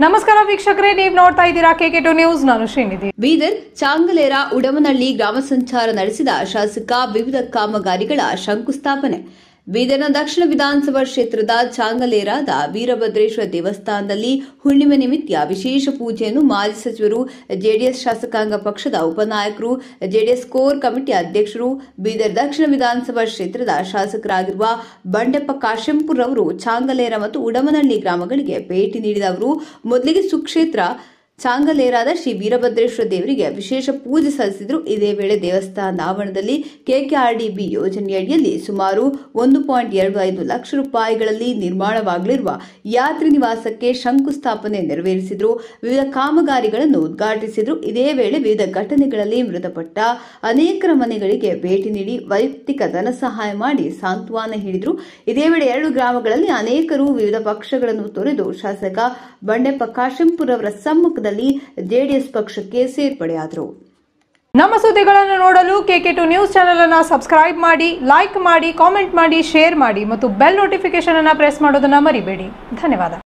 ನಮಸ್ಕಾರ ವೀಕ್ಷಕರೇ ನೀವು ನೋಡ್ತಾ ಇದ್ದೀರಾ ಕೆಕೆ ಟು ನ್ಯೂಸ್ ನಾನು ಶ್ರೀನಿಧಿ ಬೀದರ್ ಚಾಂಗಲೇರ ಉಡಮನಹಳ್ಳಿ ಗ್ರಾಮ ಸಂಚಾರ ನಡೆಸಿದ ಶಾಸಕ ವಿವಿಧ ಕಾಮಗಾರಿಗಳ ಶಂಕುಸ್ಥಾಪನೆ ಬೀದರ್ನ ದಕ್ಷಿಣ ವಿಧಾನಸಭಾ ಕ್ಷೇತ್ರದ ಚಾಂಗಲೇರಾದ ವೀರಭದ್ರೇಶ್ವರ ದೇವಸ್ಥಾನದಲ್ಲಿ ಹುಣ್ಣಿಮೆ ನಿಮಿತ್ತ ವಿಶೇಷ ಪೂಜೆಯನ್ನು ಮಾಜಿ ಸಚಿವರು ಜೆಡಿಎಸ್ ಶಾಸಕಾಂಗ ಪಕ್ಷದ ಉಪನಾಯಕರು ಜೆಡಿಎಸ್ ಕೋರ್ ಕಮಿಟಿ ಅಧ್ಯಕ್ಷರು ಬೀದರ್ ದಕ್ಷಿಣ ವಿಧಾನಸಭಾ ಕ್ಷೇತ್ರದ ಶಾಸಕರಾಗಿರುವ ಬಂಡೆಪ್ಪ ಕಾಶೆಂಪುರ್ ಅವರು ಚಾಂಗಲೇರ ಮತ್ತು ಉಡಮನಹಳ್ಳಿ ಗ್ರಾಮಗಳಿಗೆ ಭೇಟಿ ನೀಡಿದ ಅವರು ಮೊದಲಿಗೆ ಸುಕ್ಷೇತ್ರ ಚಾಂಗಲೇರಾದ ಶ್ರೀ ವೀರಭದ್ರೇಶ್ವರ ದೇವರಿಗೆ ವಿಶೇಷ ಪೂಜೆ ಸಲ್ಲಿಸಿದ್ರು ಇದೇ ವೇಳೆ ದೇವಸ್ಥಾನದ ಆವರಣದಲ್ಲಿ ಕೆಕೆಆರ್ಡಿಬಿ ಯೋಜನೆಯಡಿಯಲ್ಲಿ ಸುಮಾರು ಒಂದು ಪಾಯಿಂಟ್ ಎರಡು ಐದು ಲಕ್ಷ ರೂಪಾಯಿಗಳಲ್ಲಿ ನಿರ್ಮಾಣವಾಗಲಿರುವ ಯಾತ್ರಿ ನಿವಾಸಕ್ಕೆ ಶಂಕುಸ್ಥಾಪನೆ ನೆರವೇರಿಸಿದ್ರು ವಿವಿಧ ಕಾಮಗಾರಿಗಳನ್ನು ಉದ್ಘಾಟಿಸಿದ್ರು ಇದೇ ವೇಳೆ ವಿವಿಧ ಘಟನೆಗಳಲ್ಲಿ ಮೃತಪಟ್ಟ ಅನೇಕರ ಮನೆಗಳಿಗೆ ಭೇಟಿ ನೀಡಿ ವೈಯಕ್ತಿಕ ಧನ ಸಹಾಯ ಮಾಡಿ ಸಾಂತ್ವನ ಹೇಳಿದ್ರು ಇದೇ ವೇಳೆ ಎರಡು ಗ್ರಾಮಗಳಲ್ಲಿ ಅನೇಕರು ವಿವಿಧ ಪಕ್ಷಗಳನ್ನು ತೊರೆದು ಶಾಸಕ ಬಂಡೆಪ್ಪ ಕಾಶೆಂಪುರ್ ಅವರ ಸಮ್ಮುಖದಲ್ಲಿ ಜೆಡಿಎಸ್ ಪಕ್ಷಕ್ಕೆ ಸೇರ್ಪಡೆಯಾದರು ನಮ್ಮ ಸುದ್ದಿಗಳನ್ನು ನೋಡಲು ಕೆಕೆ ಟು ನ್ಯೂಸ್ ಚಾನೆಲ್ ಅನ್ನ ಸಬ್ಸ್ಕ್ರೈಬ್ ಮಾಡಿ ಲೈಕ್ ಮಾಡಿ ಕಾಮೆಂಟ್ ಮಾಡಿ ಶೇರ್ ಮಾಡಿ ಮತ್ತು ಬೆಲ್ ನೋಟಿಫಿಕೇಶನ್ ಅನ್ನ ಪ್ರೆಸ್ ಮಾಡೋದನ್ನ ಮರಿಬೇಡಿ ಧನ್ಯವಾದ